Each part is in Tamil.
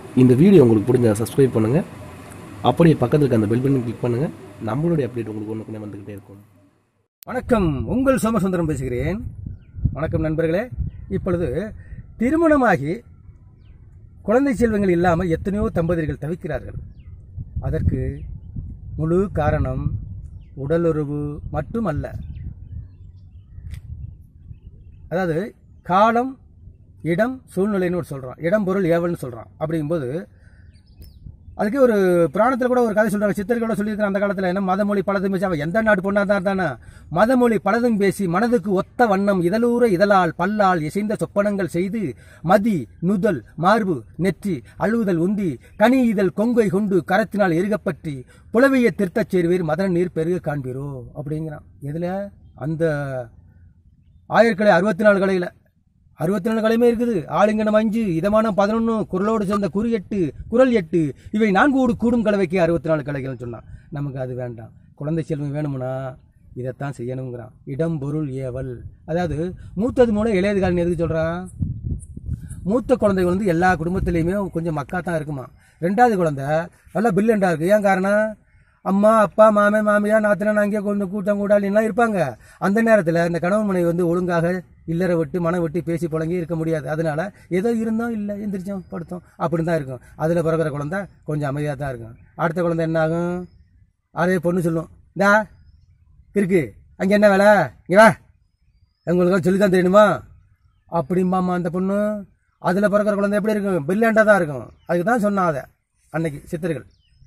இந்த வீடியோ உங்களுக்கு பிடிச்சா சப்ஸ்கிரைப் பண்ணுங்கள் அப்படியே பக்கத்தில் இருக்க அந்த பெல் பட்டன் கிளிக் பண்ணுங்கள் நம்மளுடைய அப்டேட் உங்களுக்கு ஒன்று வந்துக்கிட்டே இருக்கும் வணக்கம் உங்கள் சோமசுந்தரம் பேசுகிறேன் வணக்கம் நண்பர்களே இப்பொழுது திருமணமாகி குழந்தை செல்வங்கள் இல்லாமல் எத்தனையோ தம்பதியர்கள் தவிக்கிறார்கள் அதற்கு முழு காரணம் உடலுறவு மட்டுமல்ல அதாவது காலம் இடம் சூழ்நிலைன்னு ஒரு சொல்கிறான் இடம் பொருள் ஏவல்னு சொல்கிறான் அப்படிங்கும்போது அதுக்கு ஒரு புராணத்தில் கூட ஒரு கதை சொல்றாங்க சித்தர்களோட சொல்லியிருக்கிற அந்த காலத்தில் என்ன மதமொழி பலதும் பேசி அவன் எந்த நாடு பொண்ணா தான் தானே மதமொழி பலதும் பேசி மனதுக்கு ஒத்த வண்ணம் இதழூர இதழால் பல்லால் இசைந்த சொப்பனங்கள் செய்து மதி நுதல் மார்பு நெற்றி அழுவுதல் உந்தி கனி இதழ் கொங்கை கொண்டு கரத்தினால் எருகப்பற்றி புலவிய திருத்தச் சேர்வீர் மதன நீர் பெருக காண்பீரோ அப்படிங்கிறான் எதுல அந்த ஆயிரக்கலை அறுபத்தி நாலு கலையில் அறுபத்தி நாலு கலையுமே இருக்குது ஆளுங்கனம் அஞ்சு இதமான பதினொன்று குரலோடு சேர்ந்த குறி எட்டு குரல் எட்டு இவை நான்கோடு கூடும் கலவைக்கு அறுபத்தி நாலு கலைகள்னு சொன்னான் நமக்கு அது வேண்டாம் குழந்தை செல்வம் வேணும்னா இதைத்தான் செய்யணுங்கிறான் இடம் பொருள் ஏவல் அதாவது மூத்தது மூலம் இளையது காலம் எதுக்கு சொல்கிறான் மூத்த குழந்தை வந்து எல்லா குடும்பத்திலையுமே கொஞ்சம் மக்கா தான் இருக்குமா ரெண்டாவது குழந்தை நல்லா பில்லண்டா இருக்கு ஏன் காரணம் அம்மா அப்பா மாமே மாமியா நாத்தினா அங்கே கொஞ்சம் கூட்டம் கூட்டாளிலாம் இருப்பாங்க அந்த நேரத்தில் இந்த கணவன் மனைவி வந்து ஒழுங்காக இல்லற விட்டு மனம் விட்டு பேசி புழங்கி இருக்க முடியாது அதனால ஏதோ இருந்தோம் இல்லை எந்திரிச்சோம் படுத்தோம் அப்படி தான் இருக்கும் அதில் பிறகுற குழந்தை கொஞ்சம் அமைதியாக தான் இருக்கும் அடுத்த குழந்தை என்ன ஆகும் அதே பொண்ணு சொல்லும் இந்தா இருக்கு அங்கே என்ன வேலை இங்கே வா உங்களுக்கு சொல்லி தான் தெரியணுமா அப்படிம்பாம்மா அந்த பொண்ணு அதில் பிறக்கிற குழந்தை எப்படி இருக்கும் பிரில்லியண்டாக தான் இருக்கும் அதுக்கு தான் சொன்னான் அதை அன்னைக்கு சித்தர்கள்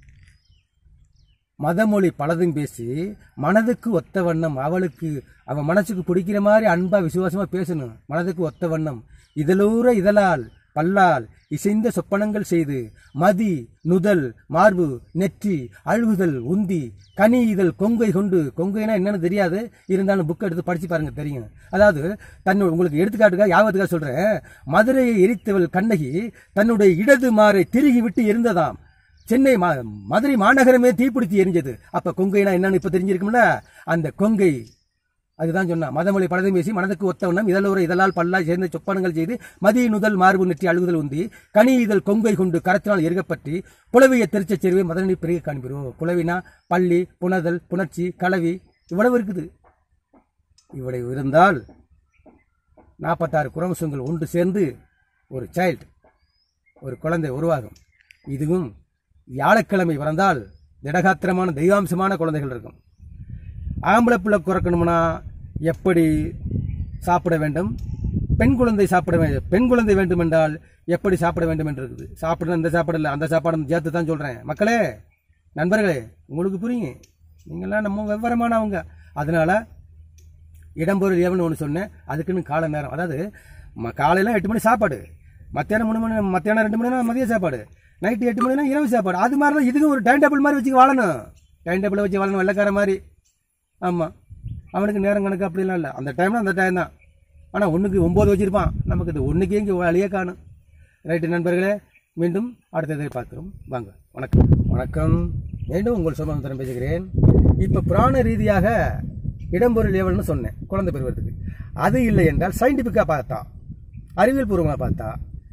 மதமொழி பலதும் பேசி மனதுக்கு ஒத்த வண்ணம் அவளுக்கு அவன் மனசுக்கு பிடிக்கிற மாதிரி அன்பா விசுவாசமா பேசணும் மனதுக்கு ஒத்த வண்ணம் இதழூர இதழால் பல்லால் இசைந்த சொப்பனங்கள் செய்து மதி நுதல் மார்பு நெற்றி அழுகுதல் உந்தி கனி இதழ் கொங்கை கொண்டு கொங்கைனா என்னன்னு தெரியாது இருந்தாலும் புக் எடுத்து படிச்சு பாருங்க தெரியும் அதாவது தன்னோட உங்களுக்கு எடுத்துக்காட்டுக்காக யாவத்துக்காக சொல்றேன் மதுரையை எரித்தவள் கண்ணகி தன்னுடைய இடது மாறை திருகி விட்டு இருந்ததாம் சென்னை மா மதுரை மாநகரமே தீப்பிடித்து எரிஞ்சது அப்ப கொங்கைனா என்னன்னு இப்ப தெரிஞ்சிருக்கும்ல அந்த கொங்கை அதுதான் சொன்னா மதமொழி பலதும் பேசி மனதுக்கு ஒத்தவண்ணம் இதழோர இதழால் பல்லாய் சேர்ந்த சொப்பனங்கள் செய்து மதிய நுதல் மார்பு நெற்றி அழுகுதல் உந்தி கனி இதழ் கொங்கை கொண்டு கரத்தினால் எருகப்பற்றி புலவிய திருச்சச் செருவை மதனி பெருக காண்பிரும் புலவினா பள்ளி புணதல் புணர்ச்சி கலவி இவ்வளவு இருக்குது இவ்வளவு இருந்தால் நாற்பத்தாறு குரவசங்கள் ஒன்று சேர்ந்து ஒரு சைல்டு ஒரு குழந்தை உருவாகும் இதுவும் வியாழக்கிழமை பிறந்தால் திடகாத்திரமான தெய்வாம்சமான குழந்தைகள் இருக்கும் ஆம்பளை பிள்ளை குறக்கணும்னா எப்படி சாப்பிட வேண்டும் பெண் குழந்தை சாப்பிட வேண்டும் பெண் குழந்தை வேண்டும் என்றால் எப்படி சாப்பிட வேண்டும் என்று இருக்குது சாப்பிட இந்த சாப்பாடு இல்லை அந்த சாப்பாடு சேர்த்து தான் சொல்கிறேன் மக்களே நண்பர்களே உங்களுக்கு புரியுங்க நீங்களாம் நம்ம விவரமானவங்க அதனால இடம்பொருள் ஏவன் ஒன்று சொன்னேன் அதுக்குன்னு கால நேரம் அதாவது ம- காலையில எட்டு மணி சாப்பாடு மத்தியானம் மூணு மணி மத்தியானம் ரெண்டு மணினா மதிய சாப்பாடு நைட்டு எட்டு மணினா இரவு சாப்பாடு அது மாதிரி தான் இதுக்கும் ஒரு டைம் டேபிள் மாதிரி வச்சு வாழணும் டைம் டேபிளை வச்சு வாழணும் வெள்ளக்கார மாதிரி ஆமாம் அவனுக்கு நேரம் கணக்கு அப்படிலாம் இல்லை அந்த டைம்ல அந்த டைம் தான் ஆனால் ஒன்றுக்கு ஒம்பது வச்சிருப்பான் நமக்கு இது ஒன்றுக்கே இங்கே வழியே காணும் ரைட்டு நண்பர்களே மீண்டும் அடுத்ததை பார்க்குறோம் வாங்க வணக்கம் வணக்கம் மீண்டும் உங்கள் சோமசுந்தரம் பேசுகிறேன் இப்போ புராண ரீதியாக இடம்பொருள் ஏவல்னு சொன்னேன் குழந்தை பெறுவதற்கு அது இல்லை என்றால் சயின்டிஃபிக்காக பார்த்தா அறிவியல் பூர்வமாக பார்த்தா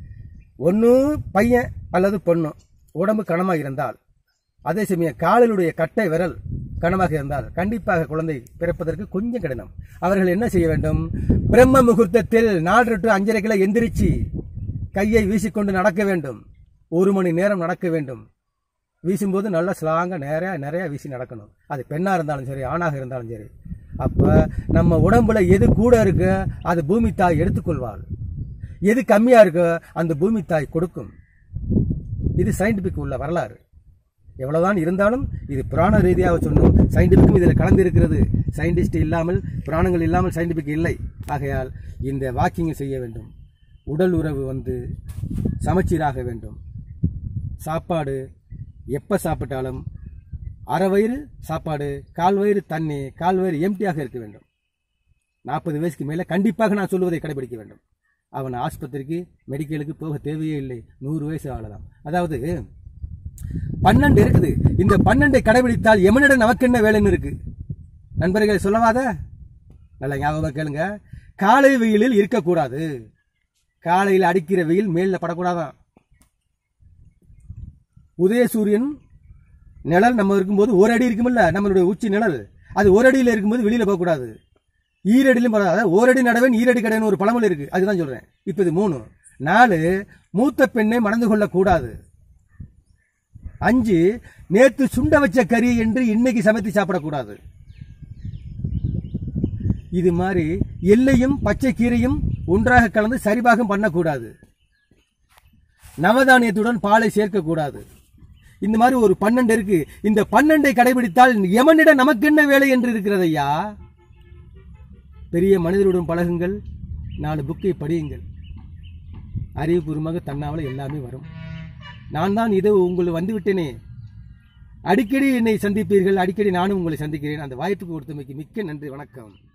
ஒன்று பையன் அல்லது பொண்ணு உடம்பு கனமாக இருந்தால் அதே சமயம் காலிலுடைய கட்டை விரல் கனமாக இருந்தால் கண்டிப்பாக குழந்தை பிறப்பதற்கு கொஞ்சம் கடினம் அவர்கள் என்ன செய்ய வேண்டும் பிரம்ம முகூர்த்தத்தில் நாலு டு அஞ்சரைக்குள்ள எந்திரிச்சு கையை வீசிக்கொண்டு நடக்க வேண்டும் ஒரு மணி நேரம் நடக்க வேண்டும் வீசும்போது நல்லா ஸ்லாங்க நிறைய நிறைய வீசி நடக்கணும் அது பெண்ணா இருந்தாலும் சரி ஆணாக இருந்தாலும் சரி அப்ப நம்ம உடம்புல எது கூட இருக்கு அது பூமி தாய் எடுத்துக்கொள்வாள் எது கம்மியா இருக்கு அந்த பூமி தாய் கொடுக்கும் இது சயின்டிபிக் உள்ள வரலாறு எவ்வளவுதான் இருந்தாலும் இது புராண ரீதியாக சொன்னோம் சயின்டிபிக்கும் இதில் கலந்து இருக்கிறது சயின்டிஸ்ட் இல்லாமல் புராணங்கள் இல்லாமல் சயின்டிபிக் இல்லை ஆகையால் இந்த வாக்கிங் செய்ய வேண்டும் உடல் உறவு வந்து சமச்சீராக வேண்டும் சாப்பாடு எப்போ சாப்பிட்டாலும் அரை வயிறு சாப்பாடு கால் வயிறு தண்ணி கால் வயிறு எம்டியாக இருக்க வேண்டும் நாற்பது வயசுக்கு மேலே கண்டிப்பாக நான் சொல்லுவதை கடைபிடிக்க வேண்டும் அவன் ஆஸ்பத்திரிக்கு மெடிக்கலுக்கு போக தேவையே இல்லை நூறு வயசு ஆகலாம் அதாவது பன்னெண்டு இருக்குது இந்த பன்னெண்டை கடைபிடித்தால் எமனிடம் நமக்கு என்ன வேலைன்னு இருக்கு நண்பர்களை சொல்லவாத நல்லா ஞாபகமா கேளுங்க காலை வெயிலில் இருக்கக்கூடாது காலையில் அடிக்கிற வெயில் மேலில் படக்கூடாதான் உதயசூரியன் நிழல் நம்ம இருக்கும்போது ஒரு அடி இருக்குமில்ல நம்மளுடைய உச்சி நிழல் அது ஒரு அடியில் இருக்கும்போது வெளியில போகக்கூடாது ஈரடியிலும் போகாது அதாவது ஓரடி நடவன் ஈரடி கடைன்னு ஒரு பழமொழி இருக்கு அதுதான் சொல்றேன் இப்போ இது மூணு நாலு மூத்த பெண்ணை மணந்து கொள்ளக்கூடாது அஞ்சு நேத்து சுண்ட வச்ச கறி என்று இன்னைக்கு சமைத்து சாப்பிடக்கூடாது இது மாதிரி எல்லையும் பச்சை கீரையும் ஒன்றாக கலந்து சரிபாகம் பண்ணக்கூடாது நவதானியத்துடன் பாலை சேர்க்கக்கூடாது இந்த மாதிரி ஒரு பன்னெண்டு இருக்கு இந்த பன்னெண்டை கடைபிடித்தால் எமனிடம் நமக்கு என்ன வேலை என்று இருக்கிறது ஐயா பெரிய மனிதருடன் பழகுங்கள் நாலு புக்கை படியுங்கள் அறிவுபூர்வமாக தன்னாவல எல்லாமே வரும் நான் தான் இது உங்களை வந்து விட்டேனே அடிக்கடி என்னை சந்திப்பீர்கள் அடிக்கடி நானும் உங்களை சந்திக்கிறேன் அந்த வாய்ப்புக்கு கொடுத்தமைக்கு மிக்க நன்றி வணக்கம்